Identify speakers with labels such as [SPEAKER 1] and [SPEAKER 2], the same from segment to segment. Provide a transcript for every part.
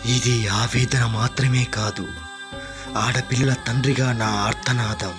[SPEAKER 1] ఇది ఆవేదన మాత్రమే కాదు ఆడపిల్లల తండ్రిగా నా ఆర్తనాదం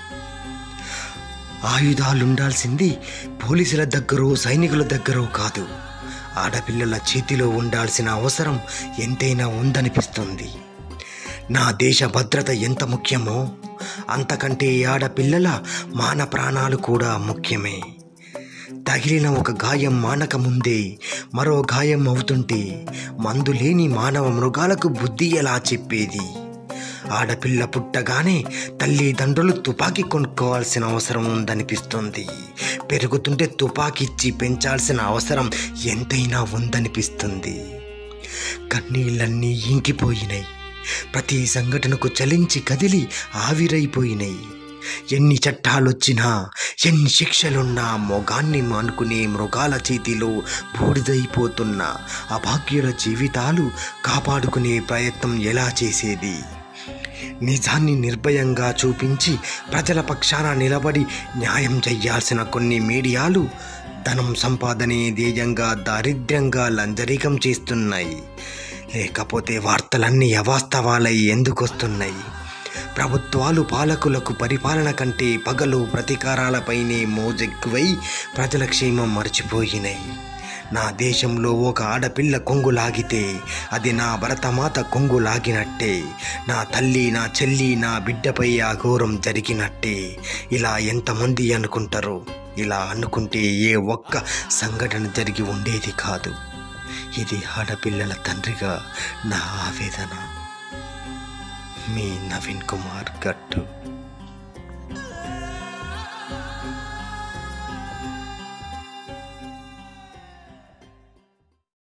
[SPEAKER 1] ఆయుధాలుండాల్సింది పోలీసుల దగ్గరో సైనికుల దగ్గరో కాదు ఆడపిల్లల చేతిలో ఉండాల్సిన అవసరం ఎంతైనా ఉందనిపిస్తుంది నా దేశ భద్రత ఎంత ముఖ్యమో అంతకంటే ఆడపిల్లల మాన ప్రాణాలు కూడా ముఖ్యమే తగిలిన ఒక గాయం మానక ముందే మరో గాయం అవుతుంటే మందు లేని మానవ మృగాలకు బుద్ధి ఎలా చెప్పేది ఆడపిల్ల పుట్టగానే తల్లిదండ్రులు తుపాకీ కొనుక్కోవాల్సిన అవసరం ఉందనిపిస్తుంది పెరుగుతుంటే తుపాకీ ఇచ్చి పెంచాల్సిన అవసరం ఎంతైనా ఉందనిపిస్తుంది కన్నీళ్ళన్నీ ఇంకిపోయినాయి ప్రతి సంఘటనకు చలించి కదిలి ఆవిరైపోయినాయి ఎన్ని చట్టాలొచ్చినా ఎన్ని శిక్షలున్నా మొగాన్ని మానుకునే మృగాల చేతిలో బూడిదైపోతున్న అభాగ్యుల జీవితాలు కాపాడుకునే ప్రయత్నం ఎలా చేసేది నిజాన్ని నిర్భయంగా చూపించి ప్రజల పక్షాన నిలబడి న్యాయం చెయ్యాల్సిన కొన్ని మీడియాలు ధనం సంపాదనే ధ్యేయంగా దారిద్ర్యంగా లంజరికం చేస్తున్నాయి లేకపోతే వార్తలన్నీ అవాస్తవాలై ఎందుకొస్తున్నాయి ప్రభుత్వాలు పాలకులకు పరిపాలన కంటే పగలు ప్రతీకారాలపైనే మోజెక్కువై ప్రజల క్షేమం మర్చిపోయినాయి నా దేశంలో ఒక ఆడపిల్ల కొంగు లాగితే అది నా భరతమాత కొంగు లాగినట్టే నా తల్లి నా చెల్లి నా బిడ్డపై ఆ ఘోరం జరిగినట్టే ఇలా ఎంతమంది అనుకుంటారు ఇలా అనుకుంటే ఏ ఒక్క సంఘటన జరిగి ఉండేది కాదు ఇది ఆడపిల్లల తండ్రిగా నా ఆవేదన మీ నవీన్ కుమార్ గట్టు